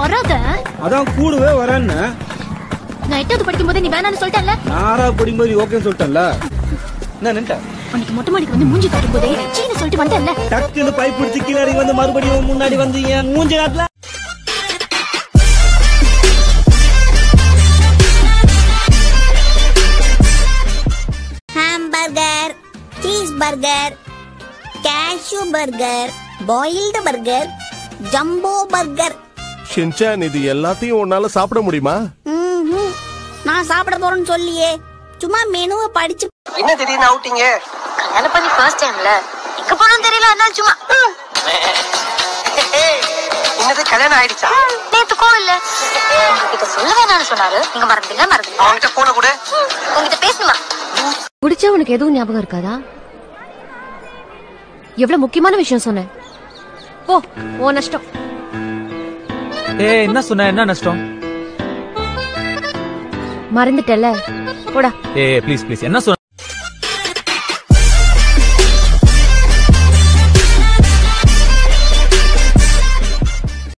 வராத அதான் கூடவே வரேன்னு நான் எட்டாவது படிக்கும் போதே நீ வேணாம்னு சொல்லிட்டல நாரா படிக்கும்போது நீ ஓகேன்னு சொல்லிட்டேன்ல என்ன நின்ட்ட உனக்கு மொட்டை மாடிக்கு வந்து மூஞ்சி காட்டும் போதே சீனு சொல்லிட்டு வந்தேன்ல டக்குன்னு பைப் பிடிச்சி கீழே இறங்கி வந்து மறுபடியும் முன்னாடி வந்து என் மூஞ்சி நாட்டுல hamburger cheese burger cashew burger boiled burger jumbo burger Shinchan இது எல்லாத்தையும் உன்னால சாப்பிட முடியுமா ம்ஹும். நான் சாப்பிட போறேன்னு சொல்லியே சும்மா மெனுவை படிச்சு என்ன திடீர்னு அவுட்டிங்க கல்யாணம் பண்ணி ஃபர்ஸ்ட் டைம்ல எங்க போனோம் தெரியல அதனால சும்மா என்னது கல்யாணம் ஆயிடுச்சா நேத்து கோவில்ல உங்ககிட்ட சொல்ல வேணாம்னு சொன்னாரு நீங்க மறந்துங்க மறந்துங்க அவன்கிட்ட போன கூட உங்ககிட்ட பேசணுமா குடிச்சா உனக்கு எதுவும் ஞாபகம் இருக்காதா எவ்வளவு முக்கியமான விஷயம் சொன்னேன் போ ஓ நஷ்டம் ஏய் என்ன சொன்ன என்ன நஷ்டம் மறந்துட்டல போடா ஏய் ப்ளீஸ் ப்ளீஸ் என்ன சொன்ன